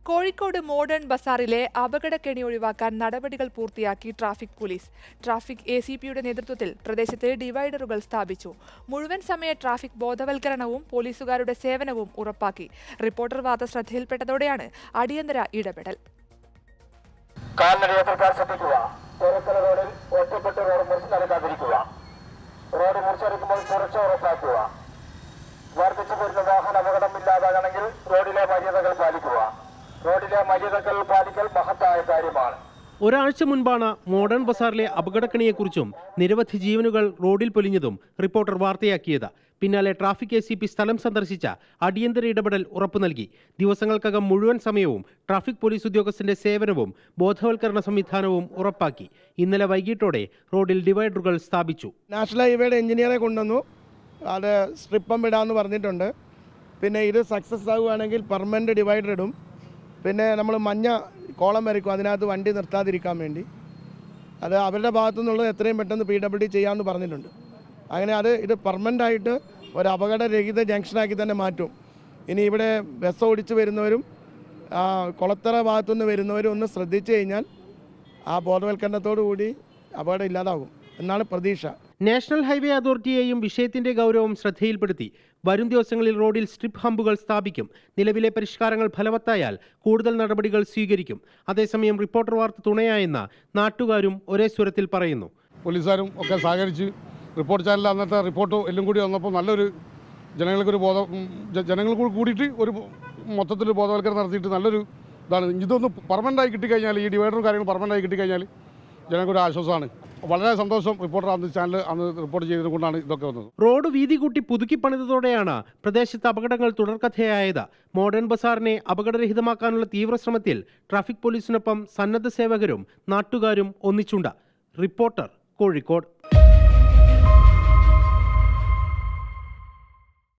Kozhikode modern ബസാറിലെ അപകടക്കെണി ഒഴിവാക്കാൻ നടപടികൾ പൂർത്തിയാക്കി traffic police traffic A C പിയുടെ നേതൃത്വത്തിൽ പ്രദേശത്ത് ഡിവൈഡറുകൾ സ്ഥാപിച്ചു മുഴുവൻ സമയ ട്രാഫിക് ബോധവൽക്കരണവും പോലീസുകാരുടെ സേവനവും ഉറപ്പാക്കി റിപ്പോർട്ടർ വാർത്ത ശ്രദ്ധയിൽപ്പെട്ടതോടെയാണ് അടിയന്തര ഇടപെടൽ കാൽനട യാത്രക്കാർ ശ്രദ്ധിക്കുക തിരക്കല റോഡിൽ ഒറ്റപ്പെട്ട റോഡ് മുറിച്ച് നടക്കാതിരിക്കുക റോഡ് മുറിച്ചെടുക്കുമ്പോൾ സുരക്ഷ ഉറപ്പാക്കുക വർദ്ധിച്ചു വരുന്ന വാഹന അപകടമില്ലാതാകണമെങ്കിൽ റോഡിലെ മര്യാദകൾ പാലിക്കുക റോഡിലെ മര്യാദകൾ പാലിക്കൽ മഹത്തായ കാര്യമാണ് ഒരാഴ്ച മുൻപാണ് മോഡേൺ ബസാറിലെ അപകടക്കണിയെക്കുറിച്ചും നിരവധി ജീവനുകൾ റോഡിൽ പൊലിഞ്ഞതും റിപ്പോർട്ടർ വാർത്തയാക്കിയത് പിന്നാലെ ട്രാഫിക് എ സി പി സ്ഥലം സന്ദർശിച്ച അടിയന്തര ഇടപെടൽ ഉറപ്പു നൽകി ദിവസങ്ങൾക്കകം മുഴുവൻ സമയവും ട്രാഫിക് പോലീസ് ഉദ്യോഗസ്ഥന്റെ സേവനവും ബോധവൽക്കരണ സംവിധാനവും ഉറപ്പാക്കി ഇന്നലെ വൈകിട്ടോടെ റോഡിൽ ഡിവൈഡറുകൾ സ്ഥാപിച്ചു നാഷണൽ ഹൈവേയുടെ എഞ്ചിനീയറെ കൊണ്ടുവന്നു അത് സ്ട്രിപ്പം ഇടാമെന്ന് പറഞ്ഞിട്ടുണ്ട് പിന്നെ ഇത് സക്സസ് ആവുകയാണെങ്കിൽ പെർമനൻ്റ് ഡിവൈഡർ ഇടും പിന്നെ നമ്മൾ മഞ്ഞ കോളം വരയ്ക്കും അതിനകത്ത് വണ്ടി നിർത്താതിരിക്കാൻ വേണ്ടി അത് അവരുടെ ഭാഗത്തു നിന്നുള്ളത് എത്രയും പെട്ടെന്ന് പി ഡബ്ല്യു ഡി ചെയ്യാമെന്ന് പറഞ്ഞിട്ടുണ്ട് അങ്ങനെ അത് ഇത് പെർമനൻ്റ് ആയിട്ട് ഒരു അപകടരഹിത ജംഗ്ഷനാക്കി തന്നെ മാറ്റും ഇനി ഇവിടെ ബസ് ഓടിച്ച് വരുന്നവരും ആ, കുളത്തറ ഭാഗത്തുനിന്ന് വരുന്നവരും ഒന്ന് ശ്രദ്ധിച്ചു കഴിഞ്ഞാൽ ആ ബോധവൽക്കരണത്തോടു കൂടി അപകടം ഇല്ലാതാകും എന്നാണ് പ്രതീക്ഷ നാഷണൽ ഹൈവേ അതോറിറ്റിയെയും വിഷയത്തിന്റെ ഗൗരവം ശ്രദ്ധയിൽപ്പെടുത്തി വരും ദിവസങ്ങളിൽ റോഡിൽ സ്ട്രിപ്പ് ഹമ്പുകൾ സ്ഥാപിക്കും നിലവിലെ പരിഷ്കാരങ്ങൾ ഫലവത്തായാൽ കൂടുതൽ നടപടികൾ സ്വീകരിക്കും അതേസമയം റിപ്പോർട്ടർ വാർത്ത തുണയായെന്ന് നാട്ടുകാരും ഒരേ സ്വരത്തിൽ പറയുന്നു പോലീസുകാരും ഒക്കെ സഹകരിച്ച് റിപ്പോർട്ട് ചാനലിൽ അന്നത്തെ റിപ്പോർട്ട് എല്ലാം കൂടി വന്നപ്പോൾ നല്ലൊരു ജനങ്ങൾക്കൊരു ബോധം ഉം, ജ- ജനങ്ങൾക്ക് കൂടി കൂടിയിട്ട് ഒരു മൊത്തത്തിൽ ബോധവൽക്കരണം നടത്തിയിട്ട് നല്ലൊരു ഇതാണ് ഇതൊന്ന് പെർമനൻ്റ് ആയി കിട്ടിക്കഴിഞ്ഞാൽ ഈ ഡിവൈഡറും കാര്യങ്ങളും പെർമനൻ്റ് ആയി കിട്ടിക്കഴിഞ്ഞാൽ ജനങ്ങൾക്കൊരു ആശ്വാസമാണ് വളരെ സന്തോഷം റിപ്പോർട്ടർ അന്ന് ചാനൽ അന്ന് റിപ്പോർട്ട് ചെയ്തത് കൊണ്ടാണ് ഇതൊക്കെ വന്നത് റോഡ് വീതി കൂട്ടി പുതുക്കി പണിതതോടെയാണ് പ്രദേശത്ത് അപകടങ്ങൾ തുടർക്കഥയായത് മോഡേൺ ബസാറിനെ അപകടരഹിതമാക്കാനുള്ള തീവ്രശ്രമത്തിൽ ട്രാഫിക് പോലീസിനൊപ്പം സന്നദ്ധ സേവകരും നാട്ടുകാരും ഒന്നിച്ചുണ്ട് റിപ്പോർട്ടർ കോഴിക്കോട്